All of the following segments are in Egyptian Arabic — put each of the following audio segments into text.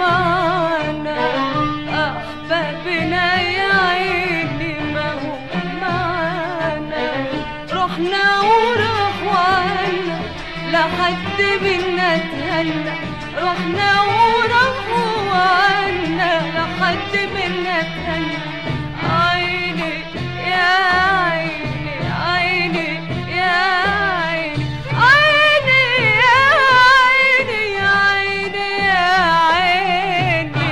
معانا أحبابنا يا عيني ما هم معانا رحنا وراح وعنا لحد بينا اتهنى رحنا وراح وعنا لحد بينا اتهنى عيني يا عيني عيني يا عيني عيني يا عيني يا عيني يا عيني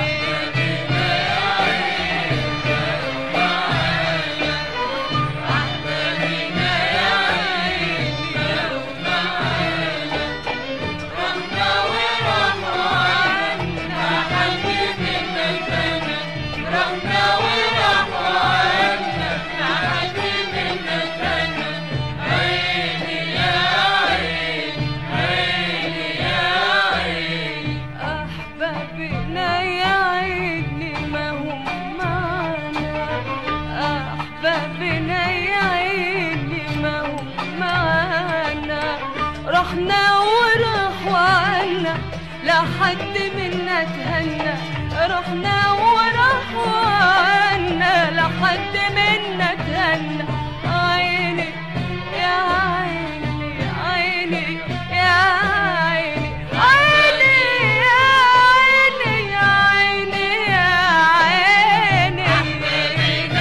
أحبابنا يا عيني ما هم معانا أحبابنا يا عيني ما هم معانا رحنا وراح وعنا لحد منا تهنى رحنا وراح وعنا لحد منا تهنى عيني يا عيني عيني يا عيني عيني يا عيني يا عيني يا عيني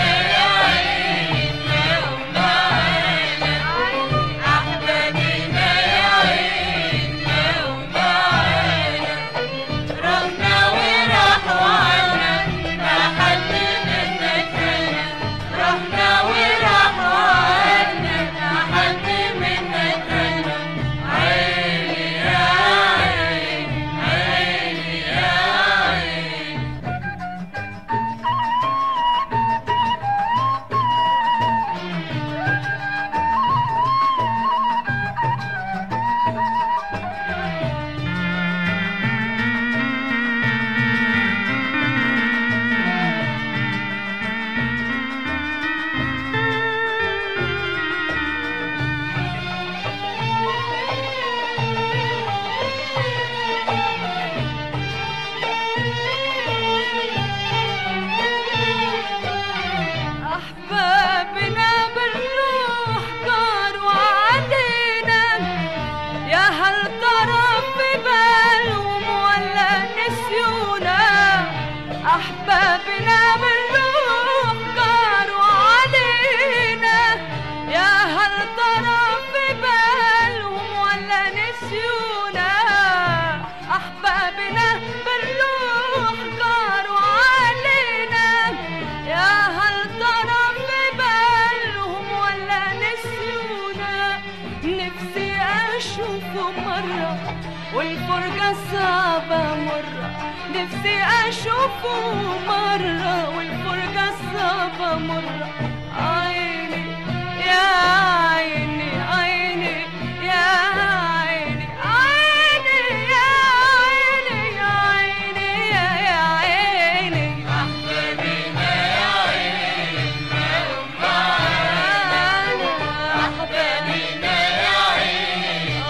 أحبابنا بالروح كانوا علينا يا هل ترى في بالهم ولا نسيونا أحبابنا بالروح كانوا علينا يا هل ترى في بالهم ولا نسيونا أحبابنا بالروح كانوا علينا يا هل ترى في بالهم ولا نسيونا نفسي أشوفه مرة والفرجة صعبة مرة نفسي أشوفه مرة والفرجة صعبة مرة عيني يا عيني عيني يا عيني عيني يا عيني يا عيني يا يا عيني أحبابنا يا عيني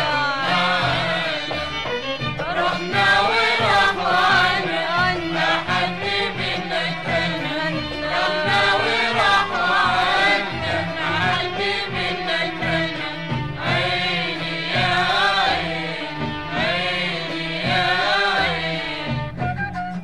رحنا وراح وعنا عنا حد منا تهنى رحنا وراح وعنا حد منا تهنى عيني يا عيني عيني يا عيني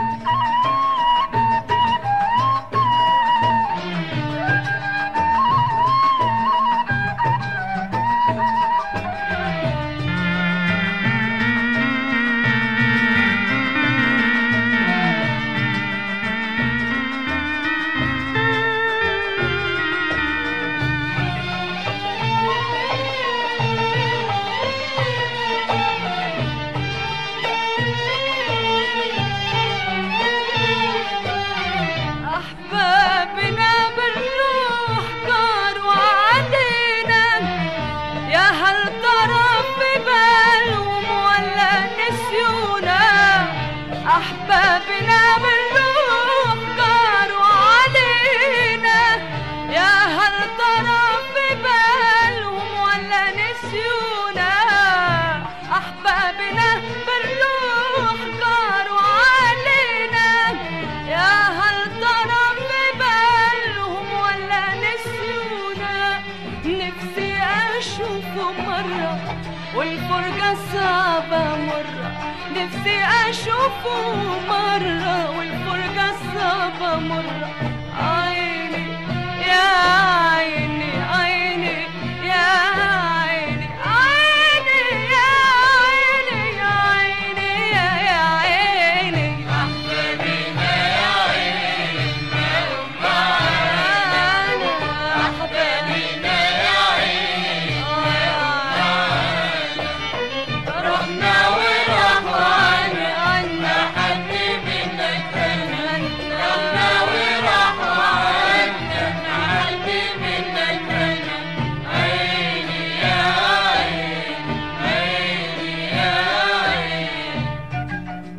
أحبابنا بالروح كانوا علينا يا هل ترى في بالهم ولا نسيونا أحبابنا بالروح كانوا علينا يا هل ترى في بالهم ولا نسيونا أحبابنا بالروح كانوا والفرجة صعبة مرة نفسي أشوفه مرة والفرجة صعبة مرة عيني يا عيني عيني يا عيني عيني يا عيني يا عيني يا يا عيني أحبابنا يا عيني رحنا ورحوا عنا عنا حد منا اتهنى رحنا ورحوا عنا حد منا اتهنى عيني يا عيني عيني يا عيني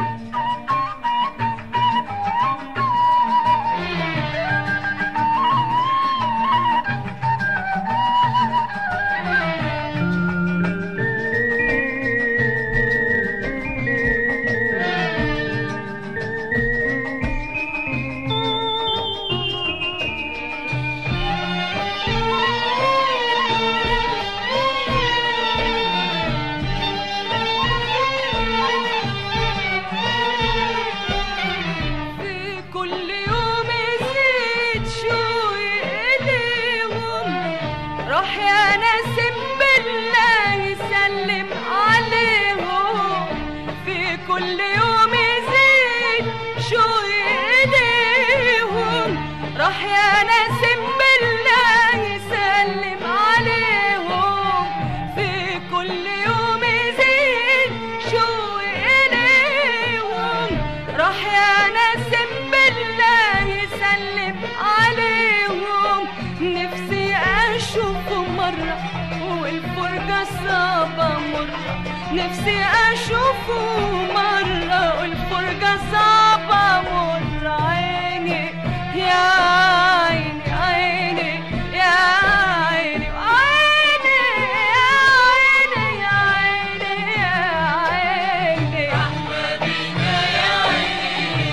في كل يوم يزيد شوي إليهم روح يا ناسم بالله يسلم عليهم في كل يوم يزيد شوي إليهم روح يا ناسم بالله يسلم عليهم في كل يوم يزيد شوي إليهم راح يا ناسم بالله يسلم عليهم نفسي أشوفه مرة والفرجة صعبة مرة نفسي أشوفه مرة والفرجة صعبة مرة عيني يا عيني عيني يا عيني عيني يا عيني يا عيني يا عيني أحبابنا يا عيني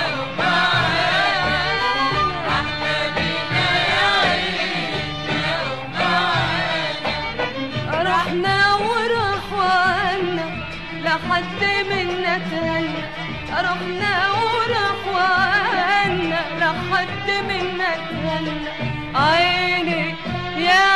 أحبابنا يا عيني رحنا وراحوا عنا لحد منا تهنى رحنا وراحوا عنا لحد منا تهنى عيني يا